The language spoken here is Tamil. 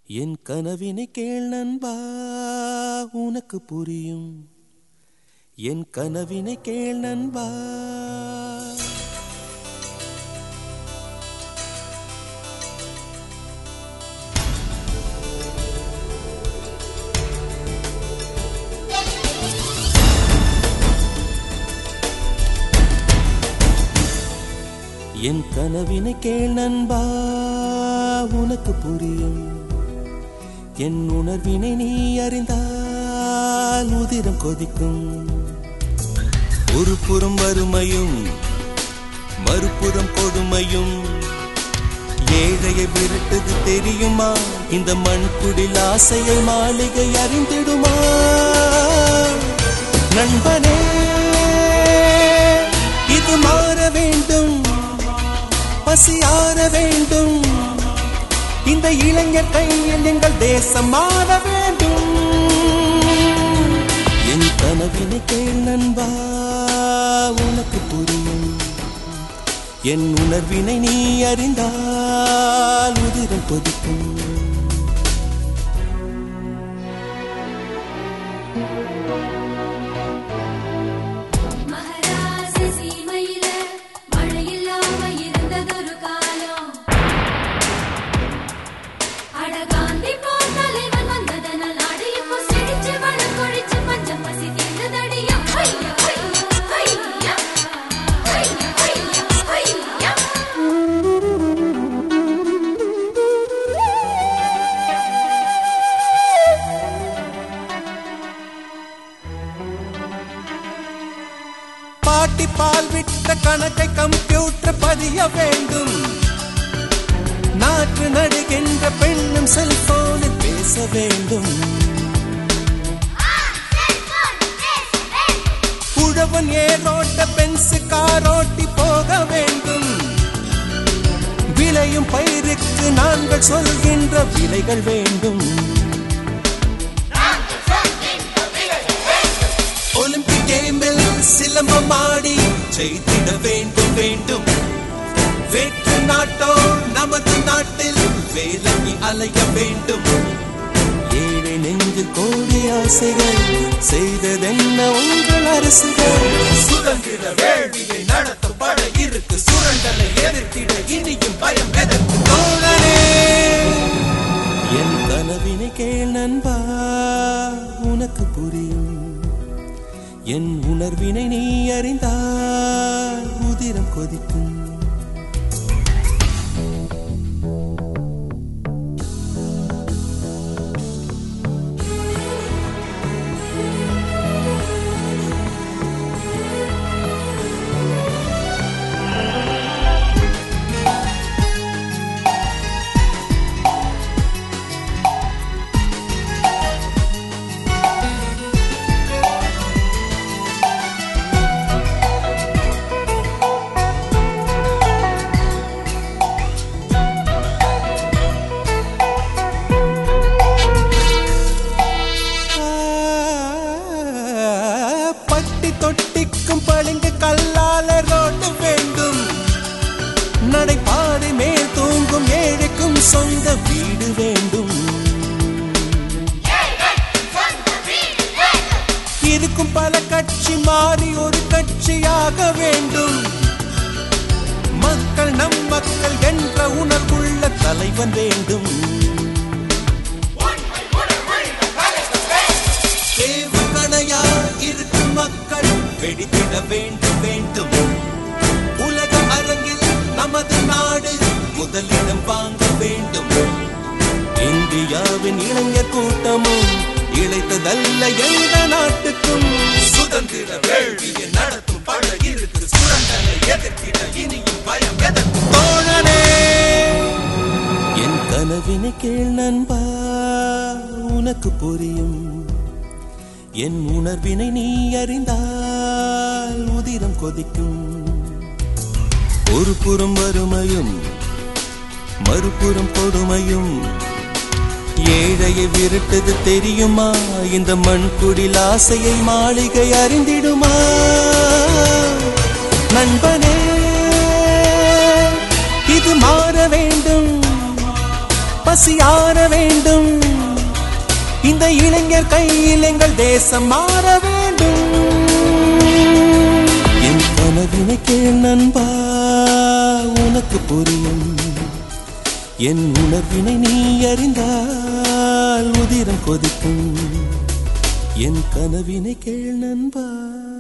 என் கனவினை கேள் நண்பா உனக்கு புரியும் என் கனவினை கேள் நண்பா என் கனவினை கேள் நண்பா உனக்கு புரியும் என் உணர்வினை நீ அறிந்தால் உதிரம் கொதிக்கும் ஒரு புறம் வறுமையும் மறுபுறம் கொடுமையும் ஏழையை விரட்டது தெரியுமா இந்த மண்குடில் ஆசையை மாளிகை அறிந்திடுமா நண்பனே இது மாற வேண்டும் பசியார வேண்டும் இந்த இளைஞர் கையில் எங்கள் தேசம் மாற வேண்டும் என் கனவினை கேள் நண்பா உனக்கு புரியும் என் உணர்வினை நீ அறிந்தால் உதிரம் கொதிக்கும் மகராச சீமையில மழையில்லாம இருந்ததொரு காலம் அடகாந்தி போல் தலைவன் வந்ததனால் நாடு இப்போ செழிச்சு வளம் கொழிச்சு பஞ்சம் பசி தீர்ந்ததடியா ஐயா ஐயா ஐயா ஐயா ஐயா ஐயா பாட்டி பால் விட்ட கணக்கை கம்ப்யூட்டர் பதிய வேண்டும் நாற்று நடுகின்ற பெண்ணும் செல்போனில் பேச வேண்டும் உழவன் ஏரோட்ட பென்சு காரோட்டி போக வேண்டும் விளையும் பயிருக்கு நாங்கள் சொல்கின்ற விலைகள் வேண்டும் ஒலிம்பிக் கேமில் சிலம்பம் ஆடி ஜெயித்திட வேண்டும் வேண்டும் வெற்று நாட்டோ நமது நாட்டில் வேலைக்கு அலைய வேண்டும் ஏழை நெஞ்சில் கோடி ஆசைகள் செய்ததென்ன உங்கள் அரசுகள் சுதந்திர வேள்வியை நடத்தும் பட இருக்கு சுரண்டலை எதிர்த்திட இனியும் பயம் எதற்கு தோழனே என் கனவினை கேள் நண்பா உனக்கு புரியும் என் உணர்வினை நீ அறிந்தால் உதிரம் கொதிக்கும் பட்டி தொட்டிக்கும் பளிங்கு கல்லால ரோடு வேண்டும் நடைபாதை மேல் தூங்கும் ஏழைக்கும் சொந்த வீடு வேண்டும் இருக்கும் பல கட்சி மாறி ஒரு கட்சியாக வேண்டும் மக்கள் நம் மக்கள் என்ற உணர்வுள்ள தலைவன் வேண்டும் ஏவுகணையா இருக்கும் மக்கள் வெடித்திட வேண்டும் வேண்டும் உலக அரங்கில் நமது நாடு முதலிடம் வாங்க வேண்டும் இந்தியாவின் இளைஞர் கூட்டமும் இழைத்ததல்ல எந்த நாட்டுக்கும் சுதந்திர வேள்வியை நடத்தும் பட இருக்கு சுரண்டலை எதிர்த்திட இனியும் பயம் எதற்கு தோழனே என் கனவினை கேள் நண்பா உனக்கு புரியும் என் உணர்வினை நீ அறிந்தால் உதிரம் கொதிக்கும் ஒரு புறம் வறுமையும் மறுபுறம் கொடுமையும் ஏழையை விரட்டது தெரியுமா இந்த மண்குடில் ஆசையை மாளிகை அறிந்திடுமா நண்பனே இது மாற வேண்டும் பசியார வேண்டும் இந்த இளைஞர் கையில் எங்கள் தேசம் மாற வேண்டும் என் கனவினை கேள் நண்பா உனக்கு புரியும் என் உணர்வினை நீ அறிந்தால் உதிரம் கொதிக்கும் என் கனவினை கேள் நண்பா